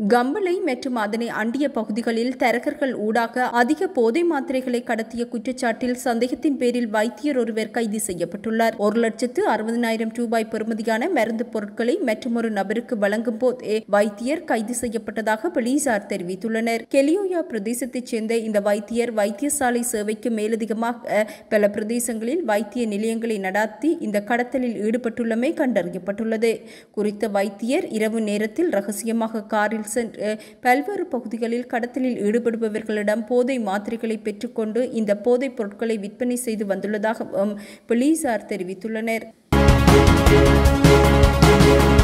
கம்பளை மற்றும் அதனை அண்டிய பகுதிகளில் தரகர்கள் ஊடாக அதிக போதை மாத்திரைகளை கடத்திய குற்றச்சாட்டில் சந்தேகத்தின் பேரில் வைத்தியர் ஒருவர் கைது செய்யப்பட்டுள்ளார் ஒரு லட்சத்து அறுபதனாயிரம் ரூபாய் பெறுமதியான மருந்து பொருட்களை மற்றொரு நபருக்கு வழங்கும் போதே வைத்தியர் கைது செய்யப்பட்டதாக போலீசார் தெரிவித்துள்ளனர் கெலியோயா பிரதேசத்தைச் சேர்ந்த இந்த வைத்தியர் வைத்தியசாலை சேவைக்கு மேலதிகமாக பல பிரதேசங்களில் வைத்திய நிலையங்களை நடாத்தி இந்த கடத்தலில் ஈடுபட்டுள்ளமை கண்டறியப்பட்டுள்ளது குறித்த வைத்தியர் இரவு நேரத்தில் ரகசியமாக காரில் சென்று பல்வேறு பகுதிகளில் கடத்தலில் ஈடுபடுபவர்களிடம் போதை மாத்திரைகளை பெற்றுக்கொண்டு இந்த போதைப் பொருட்களை விற்பனை செய்து வந்துள்ளதாகவும் போலீசார் தெரிவித்துள்ளனர்